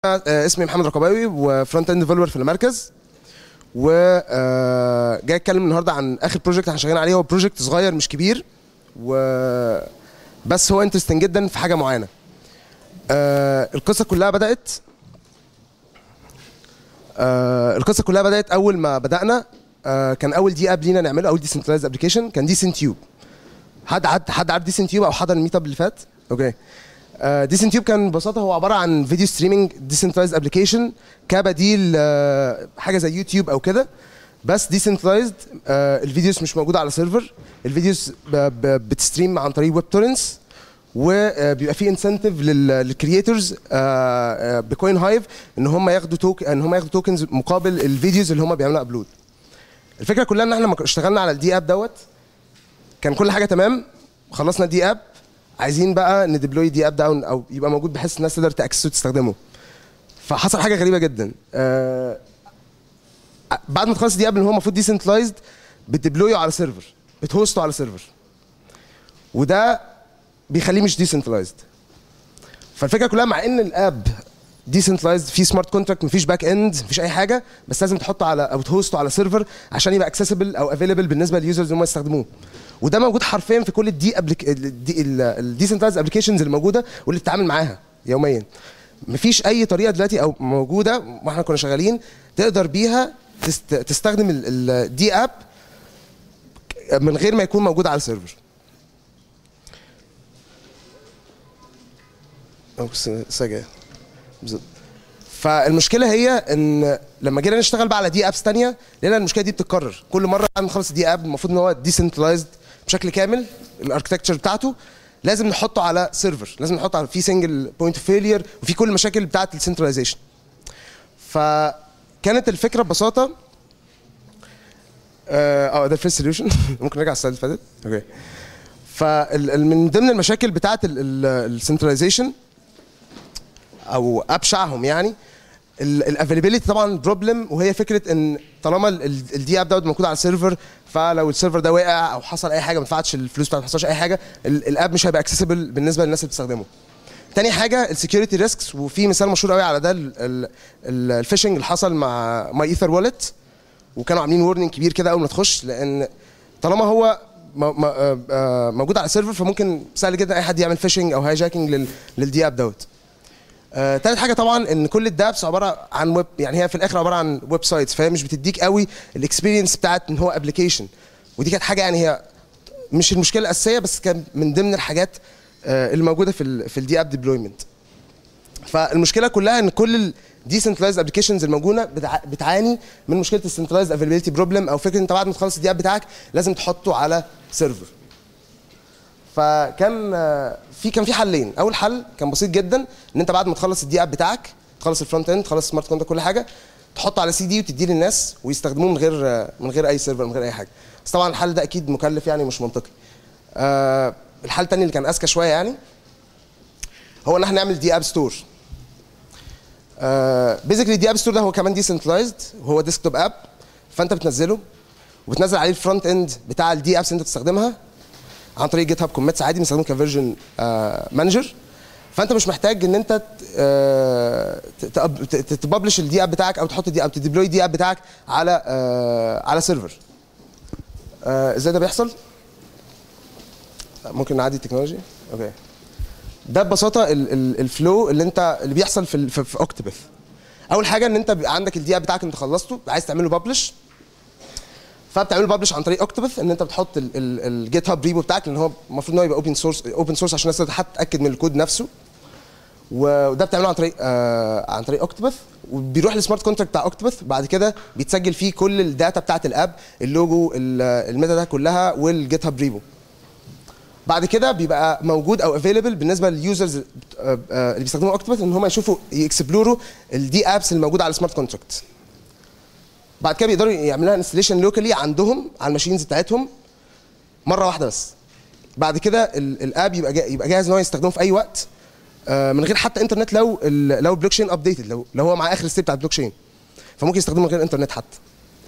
آه، اسمي محمد رقباوي وفرونت اند ديفلوبر في المركز وجاي اتكلم النهارده عن اخر بروجكت احنا شغالين عليه هو بروجكت صغير مش كبير و بس هو انترستنج جدا في حاجه معينه آه، القصه كلها بدات آه، القصه كلها بدات اول ما بدانا آه، كان اول دي اب لينا نعمله اول ديسنترلايز ابلكيشن كان دي سنتيوب حد حد حد عارف دي سنتيوب او حضر الميت اب اللي فات اوكي دي سنتيوب كان ببساطه هو عباره عن فيديو ستريمينج ديسنترلايز ابلكيشن كبديل آه، حاجه زي يوتيوب او كده بس ديسنترلايزد الفيديوز مش موجوده على سيرفر الفيديوز ب- ب- بتستريم عن طريق ويب تورنتس وبيبقى في انسنتيف للكرييترز بكوين هايف ان هم ياخدوا توك ان هم ياخدوا توكنز مقابل الفيديوز اللي هم بيعملوا ابلود الفكره كلها ان احنا لما اشتغلنا على الدي اب دوت كان كل حاجه تمام خلصنا دي اب عايزين بقى نديبلوي دي اب داون او يبقى موجود بحيث الناس تقدر تاكسسه وتستخدمه فحصل حاجه غريبه جدا آه بعد ما تخلص دي اب اللي هو المفروض ديسنتلايزد بتديبلويه على سيرفر بتهوسته على سيرفر وده بيخليه مش ديسنتلايزد فالفكره كلها مع ان الاب ديسنتلايزد في سمارت كونتراكت مفيش باك اند مفيش اي حاجه بس لازم تحطه على او تهوسته على سيرفر عشان يبقى اكسسبل او افيلبل بالنسبه لليوزرز اللي هم يستخدموه وده موجود حرفيا في كل الدي الديسنتلايزد ابلكيشنز الموجوده واللي بتتعامل معاها يوميا مفيش اي طريقه دلوقتي او موجوده واحنا كنا شغالين تقدر بيها تست تستخدم الدي اب من غير ما يكون موجود على السيرفر أو س- سجا بالظبط فالمشكله هي ان لما جينا نشتغل بقى على دي ابس تانية لقينا المشكله دي بتتكرر كل مره بعد ما نخلص الدي اب المفروض ان هو ديسنتلايزد بشكل كامل الاركتكتشر بتاعته لازم نحطه على سيرفر لازم نحطه على في سنجل بوينت اوف فيلير وفي كل المشاكل بتاعه السنتراليزيشن فكانت الفكره ببساطه اه آه، ده الفيرست سوليوشن ممكن نرجع السلايد اللي فاتت اوكي فمن ضمن المشاكل بتاعه السنتراليزيشن او ابشعهم يعني الافيلابيلتي طبعا بروبلم وهي فكره ان طالما الدي اب دوت موجود على السيرفر فلو السيرفر ده وقع او حصل اي حاجه ما دفعتش الفلوس بتاعته ما حصلش اي حاجه ال- الاب مش هيبقى اكسسبل بالنسبه للناس اللي بتستخدمه تاني حاجه السكيورتي ريسكس وفي مثال مشهور قوي على ده الفيشنج اللي حصل مع ماي ايثر والت وكانوا عاملين وورنينج كبير كده اول ما تخش لان طالما هو م- م- آه، آه، موجود على السيرفر فممكن سهل جدا اي حد يعمل فيشنج او هايجاكينج للدي اب دوت آه، تالت حاجه طبعا ان كل الدابس عباره عن ويب يعني هي في الاخر عباره عن ويب سايتس فهي مش بتديك قوي الاكسبيرينس بتاعت ان هو ابلكيشن ودي كانت حاجه يعني هي مش المشكله الاساسيه بس كان من ضمن الحاجات آه، اللي موجوده في ال في الدي اب ديبلويمنت فالمشكله كلها ان كل الديسنتلايزد ابلكيشنز الموجوده بتع- بتعاني من مشكله السنترلايزد افيلابيلتي بروبلم او فكره انت بعد ما تخلص الدي اب بتاعك لازم تحطه على سيرفر فكان آه، في كان في حلين اول حل كان بسيط جدا ان انت بعد ما تخلص الدي اب بتاعك تخلص الفرونت اند تخلص السمارت كونتاكت كل حاجه تحطه على سي دي وتديه للناس ويستخدموه من غير آه، من غير اي سيرفر من غير اي حاجه بس طبعا الحل ده اكيد مكلف يعني مش منطقي آه، الحل الثاني اللي كان اذكى شويه يعني هو ان احنا نعمل دي اب ستور بيزيكلي دي اب ستور ده هو كمان ديسنتلايزد وهو ديسكتوب اب فانت بتنزله وبتنزل عليه الفرونت اند بتاع الدي ابس اللي انت بتستخدمها عن طريق جيت هاب كوميتس عادي بنستخدمه كفيرجن مانجر فانت مش محتاج ان انت تبلش الدي اب بتاعك او تحط الدي اب تديبلوي الدي اب بتاعك على آه، على سيرفر آه، ازاي ده بيحصل؟ ممكن نعدي التكنولوجي اوكي ده ببساطه ال- ال- الفلو اللي انت اللي بيحصل في ال- في, في اوكتبث اول حاجه ان انت بيبقى عندك الدي اب بتاعك انت خلصته عايز تعمله ببلش فبتعمله ببلش عن طريق اوكتبث ان انت بتحط الجيت هاب ريبو بتاعك لان هو المفروض ان هو يبقى اوبن سورس اوبن سورس عشان الناس تقدر تتاكد من الكود نفسه وده بتعمله عن طريق آه عن طريق اوكتوبث وبيروح للسمارت كونتراكت بتاع اوكتوبث بعد كده بيتسجل فيه كل الداتا بتاعت الاب اللوجو ال- الميتا داتا كلها والجيت هاب ريبو بعد كده بيبقى موجود او افيلبل بالنسبه لليوزرز اللي بيستخدموا اوكتوبث ان هم يشوفوا يكسبلوروا الدي ابس الموجوده على السمارت كونتراكت بعد كده بيقدروا يعملوها انستليشن لوكالي عندهم على الماشينز بتاعتهم مره واحده بس بعد كده ال- الاب يبقى جا- يبقى جاهز ان هو يستخدمه في اي وقت آه، من غير حتى انترنت لو ال- لو البلوك تشين ابديتد لو لو هو مع اخر ستيب بتاع البلوك تشين فممكن يستخدمه من غير انترنت حتى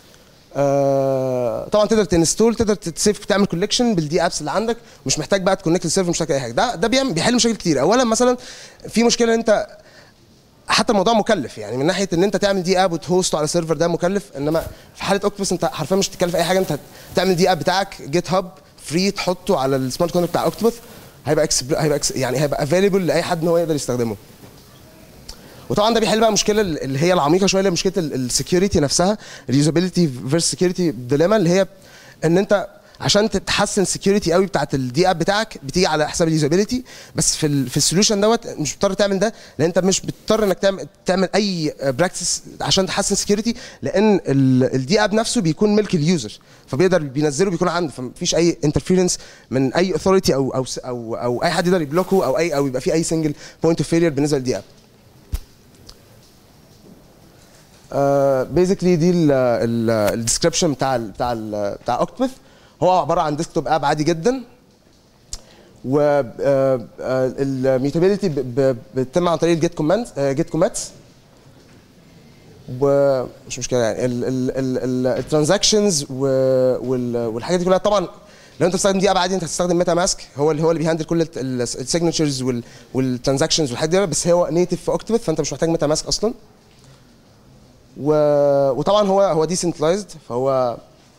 آه، طبعا تقدر تنستول تقدر تسيف تعمل كولكشن بالدي ابس اللي عندك مش محتاج بقى تكونكت السيرفر مش محتاج اي حاجه ده ده بيعمل بيحل مشاكل كتير اولا مثلا في مشكله ان انت حتى الموضوع مكلف يعني من ناحيه ان انت تعمل دي اب وتهوسته على سيرفر ده مكلف انما في حاله اوكتوبس انت حرفيا مش هتتكلف اي حاجه انت تعمل دي اب بتاعك جيت هاب فري تحطه على السمارت كونتراكت بتاع اوكتوبس هيبقى اكس هيبقى اكس يعني هيبقى افيلبل لاي حد ان هو يقدر يستخدمه وطبعا ده بيحل بقى مشكله اللي هي العميقه شويه اللي هي مشكله السكيورتي نفسها اليوزابيلتي فيرس سكيورتي ديليما اللي هي ان انت عشان تحسن السكيورتي قوي بتاعت الدي اب بتاعك بتيجي على حساب اليوزابيلتي بس في ال في السوليوشن دوت مش بتضطر تعمل ده لان انت مش بتضطر انك تعمل تعمل اي براكتس عشان تحسن السكيورتي لان الدي اب نفسه بيكون ملك اليوزر فبيقدر بينزله بيكون عنده فمفيش اي انترفيرنس من اي اوثورتي او او او او اي حد يقدر يبلوكه او اي او يبقى في اي سنجل بوينت اوف فيلير بالنسبه للدي اب بيزيكلي دي الديسكربشن بتاع ال بتاع ال بتاع اوكتوبث هو عباره عن ديسكتوب اب عادي جدا و الميوتابيلتي بتتم عن طريق الجيت كومنت جيت كومنتس ومش مشكله يعني الترانزاكشنز والحاجات دي كلها طبعا لو انت بتستخدم دي اب عادي انت هتستخدم ميتا ماسك هو اللي هو اللي بيهندل كل السيجنتشرز والترانزاكشنز والحاجات دي بس هو نيتف في اوكتوبث فانت مش محتاج ميتا ماسك اصلا و... وطبعا هو هو ديسنتلايزد فهو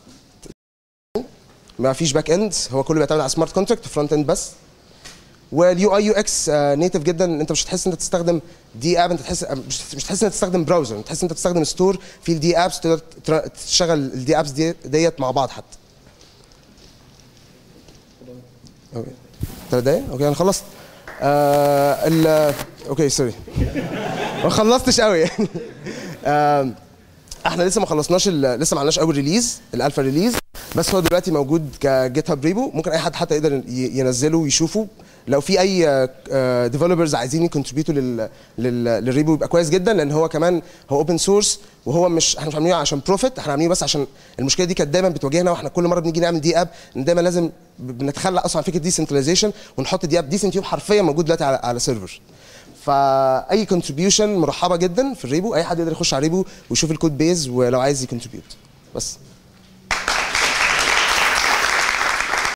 ما فيش باك اند هو كله بيعتمد على سمارت كونتراكت فرونت اند بس واليو اي يو اكس نيتف جدا انت مش هتحس ان انت تستخدم دي اب انت تحس مش مش تحس ان انت تستخدم براوزر انت تحس ان انت تستخدم ستور فيه الدي ابس تقدر تشغل الدي ابس دي ديت مع بعض حتى اوكي ثلاث دقايق اوكي انا خلصت آه ال اوكي سوري ما خلصتش قوي آه احنا لسه ما خلصناش لسه ما عملناش اول ريليز الالفا ريليز بس هو دلوقتي موجود كجيت هاب ريبو ممكن اي حد حتى يقدر ينزله ويشوفه لو في اي ديفلوبرز عايزين يكونتريبيوتوا لل للريبو يبقى كويس جدا لان هو كمان هو اوبن سورس وهو مش احنا مش عاملينه عشان بروفيت احنا عاملينه بس عشان المشكله دي كانت دايما بتواجهنا واحنا كل مره بنيجي نعمل دي اب ان دايما لازم بنتخلى اصلا عن فكره ديسنتراليزيشن ونحط دي اب ديسنتيوب حرفيا موجود دلوقتي على, على سيرفر فاي كونتريبيوشن مرحبه جدا في الريبو اي حد يقدر يخش على الريبو ويشوف الكود بيز ولو عايز يكونتريبيوت بس